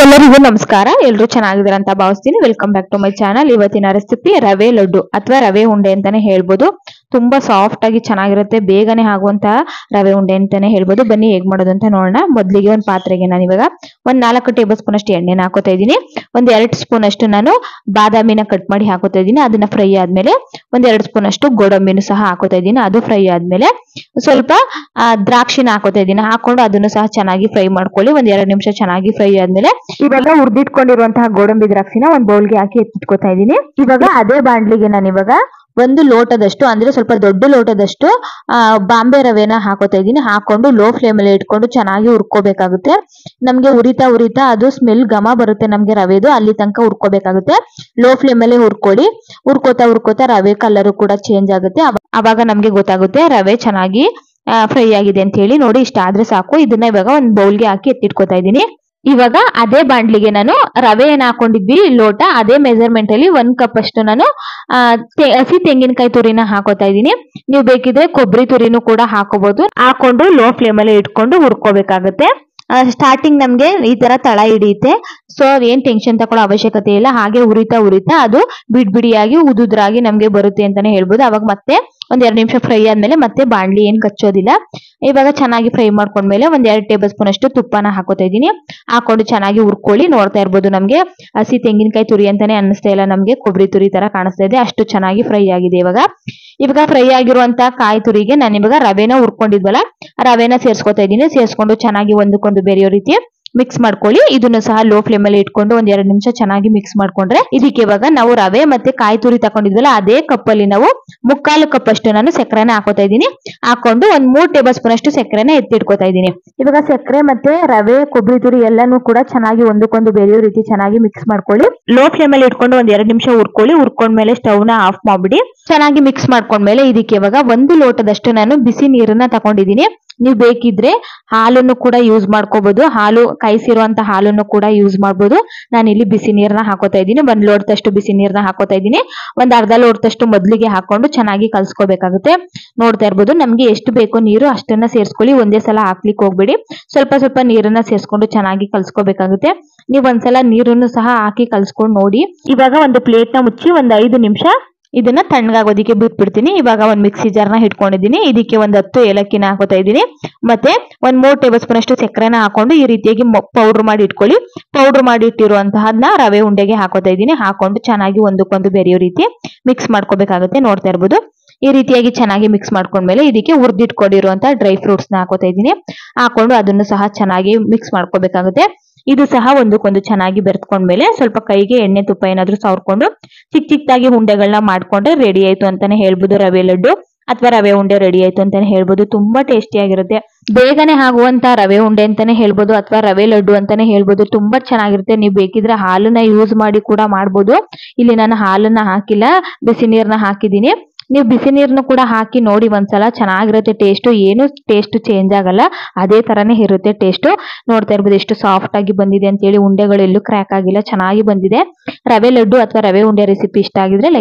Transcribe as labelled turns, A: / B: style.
A: ಎಲ್ಲರಿಗೂ ನಮಸ್ಕಾರ ಎಲ್ಲರೂ ಚೆನ್ನಾಗಿದ್ದೀರ ಅಂತ ಭಾವಿಸ್ತೀನಿ welcome back to my channel ಇವತ್ತಿನ ರೆಸಿಪಿ ರವೆ ಲಡ್ಡು ಅಥವಾ ರವೆ ಉಂಡೆ ಅಂತಾನೆ ಹೇಳ್ಬೋದು ತುಂಬಾ ಸಾಫ್ಟ್ ಆಗಿ ಚೆನ್ನಾಗಿರುತ್ತೆ ಬೇಗನೆ ಆಗುವಂತಹ ರವೆ ಉಂಡೆ ಅಂತಾನೆ ಹೇಳ್ಬೋದು ಬನ್ನಿ ಹೇಗ್ ಮಾಡೋದು ಅಂತ ನೋಡೋಣ ಮೊದಲಿಗೆ ಒಂದು ಪಾತ್ರೆಗೆ ನಾನು ಇವಾಗ ಒಂದ್ ನಾಲ್ಕು ಟೇಬಲ್ ಸ್ಪೂನ್ ಅಷ್ಟು ಎಣ್ಣೆನ ಹಾಕೋತಾ ಇದ್ದೀನಿ ಒಂದ್ ಎರಡು ಸ್ಪೂನ್ ಅಷ್ಟು ನಾನು ಬಾದಾಮಿನ ಕಟ್ ಮಾಡಿ ಹಾಕೋತಾ ಇದ್ದೀನಿ ಅದನ್ನ ಫ್ರೈ ಆದ್ಮೇಲೆ ಒಂದ್ ಎರಡು ಸ್ಪೂನ್ ಅಷ್ಟು ಗೋಡಂಬಿನೂ ಸಹ ಹಾಕೋತಾ ಇದ್ದೀನಿ ಅದು ಫ್ರೈ ಆದ್ಮೇಲೆ ಸ್ವಲ್ಪ ಆ, ದ್ರಾಕ್ಷಿನ ಹಾಕೋತಾ ಇದ್ದೀನಿ ಹಾಕೊಂಡು ಅದನ್ನು ಸಹ ಚೆನ್ನಾಗಿ ಫ್ರೈ ಮಾಡ್ಕೊಳ್ಳಿ ಒಂದ್ ಎರಡು ನಿಮಿಷ ಚೆನ್ನಾಗಿ ಫ್ರೈ ಆದ್ಮೇಲೆ ಇವಾಗ ಹುರಿದಿಟ್ಕೊಂಡಿರುವಂತಹ ಗೋಡಂಬಿ ದ್ರಾಕ್ಷಿನ ಒಂದ್ ಬೌಲ್ಗೆ ಹಾಕಿ ಎತ್ತಿಟ್ಕೋತಾ ಇದ್ದೀನಿ ಇವಾಗ ಅದೇ ಬಾಂಡ್ಲಿಗೆ ನಾನು ಇವಾಗ ಒಂದು ಲೋಟದಷ್ಟು ಅಂದ್ರೆ ಸ್ವಲ್ಪ ದೊಡ್ಡ ಲೋಟದಷ್ಟು ಆ ಬಾಂಬೆ ರವೆನ ಹಾಕೋತಾ ಇದ್ದೀನಿ ಹಾಕೊಂಡು ಲೋ ಫ್ಲೇಮ್ ಅಲ್ಲಿ ಇಟ್ಕೊಂಡು ಚೆನ್ನಾಗಿ ಹುರ್ಕೋಬೇಕಾಗುತ್ತೆ ನಮ್ಗೆ ಉರಿತಾ ಉರಿತಾ ಅದು ಸ್ಮೆಲ್ ಘಮ ಬರುತ್ತೆ ನಮ್ಗೆ ರವೆದು ಅಲ್ಲಿ ತನಕ ಹುರ್ಕೋಬೇಕಾಗುತ್ತೆ ಲೋ ಫ್ಲೇಮ್ ಅಲ್ಲಿ ಹುರ್ಕೊಳ್ಳಿ ಹುರ್ಕೋತಾ ಹುರ್ಕೋತಾ ರವೆ ಕಲರ್ ಕೂಡ ಚೇಂಜ್ ಆಗುತ್ತೆ ಅವ- ಅವಾಗ ನಮ್ಗೆ ಗೊತ್ತಾಗುತ್ತೆ ರವೆ ಚೆನ್ನಾಗಿ ಫ್ರೈ ಆಗಿದೆ ಅಂತ ಹೇಳಿ ನೋಡಿ ಇಷ್ಟ ಆದ್ರೆ ಸಾಕು ಇದನ್ನ ಇವಾಗ ಒಂದ್ ಬೌಲ್ಗೆ ಹಾಕಿ ಎತ್ತಿಟ್ಕೋತಾ ಇದ್ದೀನಿ ಇವಾಗ ಅದೇ ಬಾಂಡ್ಲಿಗೆ ನಾನು ರವೆ ಏನ್ ಹಾಕೊಂಡಿದ್ವಿ ಲೋಟ ಅದೇ ಮೆಜರ್ಮೆಂಟ್ ಅಲ್ಲಿ ಒಂದ್ ಕಪ್ ಅಷ್ಟು ನಾನು ಆ, ತೆ- ಹಸಿ ತೆಂಗಿನಕಾಯಿ ತುರಿನ ಹಾಕೋತಾ ಇದ್ದೀನಿ ನೀವು ಬೇಕಿದ್ರೆ ಕೊಬ್ಬರಿ ತುರಿನೂ ಕೂಡ ಹಾಕೋಬಹುದು ಹಾಕೊಂಡು ಲೋ ಫ್ಲೇಮ್ ಅಲ್ಲಿ ಇಟ್ಕೊಂಡು ಹುರ್ಕೋಬೇಕಾಗುತ್ತೆ ಸ್ಟಾರ್ಟಿಂಗ್ ನಮ್ಗೆ ಈ ತರ ತಳ ಹಿಡಿಯುತ್ತೆ ಸೊ ಏನ್ ಟೆನ್ಷನ್ ತಗೊಳ್ಳೋ ಅವಶ್ಯಕತೆ ಇಲ್ಲ ಹಾಗೆ ಉರಿತಾ ಉರಿತಾ ಅದು ಬಿಡ್ ಬಿಡಿಯಾಗಿ ಉದುದ್ರಾಗಿ ನಮ್ಗೆ ಬರುತ್ತೆ ಅಂತಾನೆ ಹೇಳ್ಬೋದು ಅವಾಗ ಮತ್ತೆ ಒಂದ್ ಎರಡು ನಿಮಿಷ ಫ್ರೈ ಆದ್ಮೇಲೆ ಮತ್ತೆ ಬಾಣ್ಲಿ ಏನ್ ಕಚ್ಚೋದಿಲ್ಲ ಇವಾಗ ಚೆನ್ನಾಗಿ ಫ್ರೈ ಮಾಡ್ಕೊಂಡ್ಮೇಲೆ ಒಂದ್ ಎರಡು ಟೇಬಲ್ ಸ್ಪೂನ್ ಅಷ್ಟು ತುಪ್ಪನ ಹಾಕೋತಾ ಇದ್ದೀನಿ ಹಾಕೊಂಡು ಚೆನ್ನಾಗಿ ಹುರ್ಕೊಳ್ಳಿ ನೋಡ್ತಾ ಇರ್ಬೋದು ನಮ್ಗೆ ಹಸಿ ತೆಂಗಿನಕಾಯಿ ತುರಿ ಅಂತಾನೆ ಅನ್ನಿಸ್ತಾ ಇಲ್ಲ ನಮ್ಗೆ ಕೊಬ್ಬರಿ ತುರಿ ತರ ಕಾಣಿಸ್ತಾ ಇದೆ ಅಷ್ಟು ಚೆನ್ನಾಗಿ ಫ್ರೈ ಆಗಿದೆ ಇವಾಗ ಇವಾಗ ಫ್ರೈ ಆಗಿರುವಂತ ಕಾಯಿ ತುರಿಗೆ ನಾನು ಇವಾಗ ರವೆನ ಹುರ್ಕೊಂಡಿದ್ವಲ್ಲ ಆ ರವೆನ ಸೇರ್ಸ್ಕೊತಾ ಇದ್ದೀನಿ ಸೇರ್ಸ್ಕೊಂಡು ಚೆನ್ನಾಗಿ ಒಂದಕ್ಕೊಂದು ಬೇರೆಯೋ ರೀತಿ ಮಿಕ್ಸ್ ಮಾಡ್ಕೊಳ್ಳಿ ಇದನ್ನು ಸಹ ಲೋ ಫ್ಲೇಮ್ ಅಲ್ಲಿ ಇಟ್ಕೊಂಡು ಒಂದ್ ಎರಡು ನಿಮಿಷ ಚೆನ್ನಾಗಿ ಮಿಕ್ಸ್ ಮಾಡ್ಕೊಂಡ್ರೆ ಇದಕ್ಕೆ ಇವಾಗ ನಾವು ರವೆ ಮತ್ತೆ ಕಾಯಿ ತುರಿ ತಕೊಂಡಿದ್ವಲ್ಲ ಅದೇ ಕಪ್ ಅಲ್ಲಿ ನಾವು ಮುಕ್ಕಾಲು ಕಪ್ ಅಷ್ಟು ನಾನು ಸಕ್ಕರೆನ ಹಾಕೋತಾ ಇದ್ದೀನಿ ಹಾಕೊಂಡು ಒಂದ್ ಮೂರ್ ಟೇಬಲ್ ಸ್ಪೂನ್ ಅಷ್ಟು ಸಕ್ಕರೆನ ಎತ್ತಿಟ್ಕೋತಾ ಇದ್ದೀನಿ ಇವಾಗ ಸಕ್ಕರೆ ಮತ್ತೆ ರವೆ ಕೊಬ್ಬರಿ ತುರಿ ಎಲ್ಲಾನು ಕೂಡ ಚೆನ್ನಾಗಿ ಒಂದಕ್ಕೊಂದು ಬೇರೆಯೋ ರೀತಿ ಚೆನ್ನಾಗಿ ಮಿಕ್ಸ್ ಮಾಡ್ಕೊಳ್ಳಿ ಲೋ ಫ್ಲೇಮ್ ಅಲ್ಲಿ ಇಟ್ಕೊಂಡು ಒಂದ್ ಎರಡು ನಿಮಿಷ ಹುರ್ಕೊಳ್ಳಿ ಹುರ್ಕೊಂಡ್ಮೇಲೆ ಸ್ಟವ್ ನ ಆಫ್ ಮಾಡ್ಬಿಡಿ ಚೆನ್ನಾಗಿ ಮಿಕ್ಸ್ ಮಾಡ್ಕೊಂಡ್ಮೇಲೆ ಇದಕ್ಕೆ ಇವಾಗ ಒಂದು ಲೋಟದಷ್ಟು ನಾನು ಬಿಸಿ ನೀರನ್ನ ತಗೊಂಡಿದ್ದೀನಿ ನೀವು ಬೇಕಿದ್ರೆ ಹಾಲನ್ನು ಕೂಡ ಯೂಸ್ ಮಾಡ್ಕೋಬಹುದು ಹಾಲು ಕಾಯಿಸಿರುವಂತ ಹಾಲನ್ನು ಕೂಡ ಯೂಸ್ ಮಾಡ್ಬೋದು ನಾನು ಇಲ್ಲಿ ಬಿಸಿ ನೀರನ್ನ ಹಾಕೋತಾ ಇದ್ದೀನಿ ಒಂದ್ ಲೋಟದಷ್ಟು ಬಿಸಿ ನೀರನ್ನ ಹಾಕೋತಾ ಇದ್ದೀನಿ ಒಂದ್ ಅರ್ಧ ಲೋಟದಷ್ಟು ಮೊದಲಿಗೆ ಹಾಕೊಂಡು ಚೆನ್ನಾಗಿ ಕಲ್ಸ್ಕೋಬೇಕಾಗುತ್ತೆ ನೋಡ್ತಾ ಇರ್ಬೋದು ನಮ್ಗೆ ಎಷ್ಟು ಬೇಕೋ ನೀರು ಅಷ್ಟನ್ನ ಸೇರಿಸ್ಕೊಳ್ಳಿ ಒಂದೇ ಸಲ ಹಾಕ್ಲಿಕ್ಕೆ ಹೋಗ್ಬೇಡಿ ಸ್ವಲ್ಪ ಸ್ವಲ್ಪ ನೀರನ್ನ ಸೇರಿಸ್ಕೊಂಡು ಚೆನ್ನಾಗಿ ಕಲ್ಸ್ಕೋಬೇಕಾಗುತ್ತೆ ನೀವು ಒಂದ್ಸಲ ನೀರನ್ನು ಸಹ ಹಾಕಿ ಕಲ್ಸ್ಕೊಂಡು ನೋಡಿ ಇವಾಗ ಒಂದು ಪ್ಲೇಟ್ ನ ಮುಚ್ಚಿ ಒಂದ್ ಐದು ನಿಮಿಷ ಇದನ್ನ ತಣ್ಣಗಾಗೋದಿಕ್ಕೆ ಬಿಟ್ಬಿಡ್ತೀನಿ ಇವಾಗ ಒಂದ್ ಮಿಕ್ಸಿ ಜಾರ್ನ ಇಟ್ಕೊಂಡಿದ್ದೀನಿ ಇದಕ್ಕೆ ಒಂದ್ ಹತ್ತು ಏಲಕ್ಕಿನ ಹಾಕೋತಾ ಇದ್ದೀನಿ ಮತ್ತೆ ಒಂದ್ ಮೂರ್ ಟೇಬಲ್ ಸ್ಪೂನ್ ಅಷ್ಟು ಸಕ್ಕರೆನ ಹಾಕೊಂಡು ಈ ರೀತಿಯಾಗಿ ಪೌಡರ್ ಮಾಡಿ ಇಟ್ಕೊಳ್ಳಿ ಪೌಡರ್ ಮಾಡಿ ಇಟ್ಟಿರುವಂತಹದ್ನ ರವೆ ಉಂಡೆಗೆ ಹಾಕೋತಾ ಇದ್ದೀನಿ ಹಾಕೊಂಡು ಚೆನ್ನಾಗಿ ಒಂದಕ್ಕೊಂದು ಬೆರೆಯೋ ರೀತಿ ಮಿಕ್ಸ್ ಮಾಡ್ಕೋಬೇಕಾಗುತ್ತೆ ನೋಡ್ತಾ ಇರ್ಬೋದು ಈ ರೀತಿಯಾಗಿ ಚೆನ್ನಾಗಿ ಮಿಕ್ಸ್ ಮಾಡ್ಕೊಂಡ್ಮೇಲೆ ಇದಕ್ಕೆ ಹುರಿದಿಟ್ಕೊಂಡಿರುವಂತ ಡ್ರೈ ಫ್ರೂಟ್ಸ್ ನ ಹಾಕೋತಾ ಇದ್ದೀನಿ ಹಾಕೊಂಡು ಅದನ್ನು ಸಹ ಚೆನ್ನಾಗಿ ಮಿಕ್ಸ್ ಮಾಡ್ಕೋಬೇಕಾಗುತ್ತೆ ಇದು ಸಹ ಒಂದಕ್ಕೊಂದು ಚೆನ್ನಾಗಿ ಬೆರೆತ್ಕೊಂಡ್ಮೇಲೆ ಸ್ವಲ್ಪ ಕೈಗೆ ಎಣ್ಣೆ ತುಪ್ಪ ಏನಾದ್ರೂ ಸವರ್ಕೊಂಡು ಚಿಕ್ಕ ಚಿಕ್ಕದಾಗಿ ಉಂಡೆಗಳನ್ನ ಮಾಡ್ಕೊಂಡ್ರೆ ರೆಡಿ ಆಯ್ತು ಅಂತಾನೆ ಹೇಳ್ಬೋದು ರವೆ ಲಡ್ಡು ಅಥವಾ ರವೆ ಉಂಡೆ ರೆಡಿ ಆಯ್ತು ಅಂತಾನೆ ಹೇಳ್ಬೋದು ತುಂಬಾ ಟೇಸ್ಟಿಯಾಗಿರುತ್ತೆ ಬೇಗನೆ ಆಗುವಂತ ರವೆ ಉಂಡೆ ಅಂತಾನೆ ಹೇಳ್ಬೋದು ಅಥವಾ ರವೆ ಲಡ್ಡು ಅಂತಾನೆ ಹೇಳ್ಬೋದು ತುಂಬಾ ಚೆನ್ನಾಗಿರುತ್ತೆ ನೀವು ಬೇಕಿದ್ರೆ ಹಾಲನ್ನ ಯೂಸ್ ಮಾಡಿ ಕೂಡ ಮಾಡ್ಬೋದು ಇಲ್ಲಿ ನಾನು ಹಾಲನ್ನ ಹಾಕಿಲ್ಲ ಬಿಸಿ ನೀರ್ನ ಹಾಕಿದ್ದೀನಿ ನೀವು ಬಿಸಿ ನೀರ್ನು ಕೂಡ ಹಾಕಿ ನೋಡಿ ಒಂದ್ಸಲ ಚೆನ್ನಾಗಿರುತ್ತೆ ಟೇಸ್ಟ್ ಏನು ಟೇಸ್ಟ್ ಚೇಂಜ್ ಆಗಲ್ಲ ಅದೇ ತರನೇ ಇರುತ್ತೆ ಟೇಸ್ಟ್ ನೋಡ್ತಾ ಇರ್ಬೋದು ಎಷ್ಟು ಸಾಫ್ಟ್ ಆಗಿ ಬಂದಿದೆ ಅಂತ ಹೇಳಿ ಉಂಡೆಗಳು ಎಲ್ಲೂ ಕ್ರ್ಯಾಕ್ ಆಗಿಲ್ಲ ಚೆನ್ನಾಗಿ ಬಂದಿದೆ ರವೆ ಲಡ್ಡು ಅಥವಾ ರವೆ ಉಂಡೆ ರೆಸಿಪಿ ಇಷ್ಟ ಆಗಿದ್ರೆ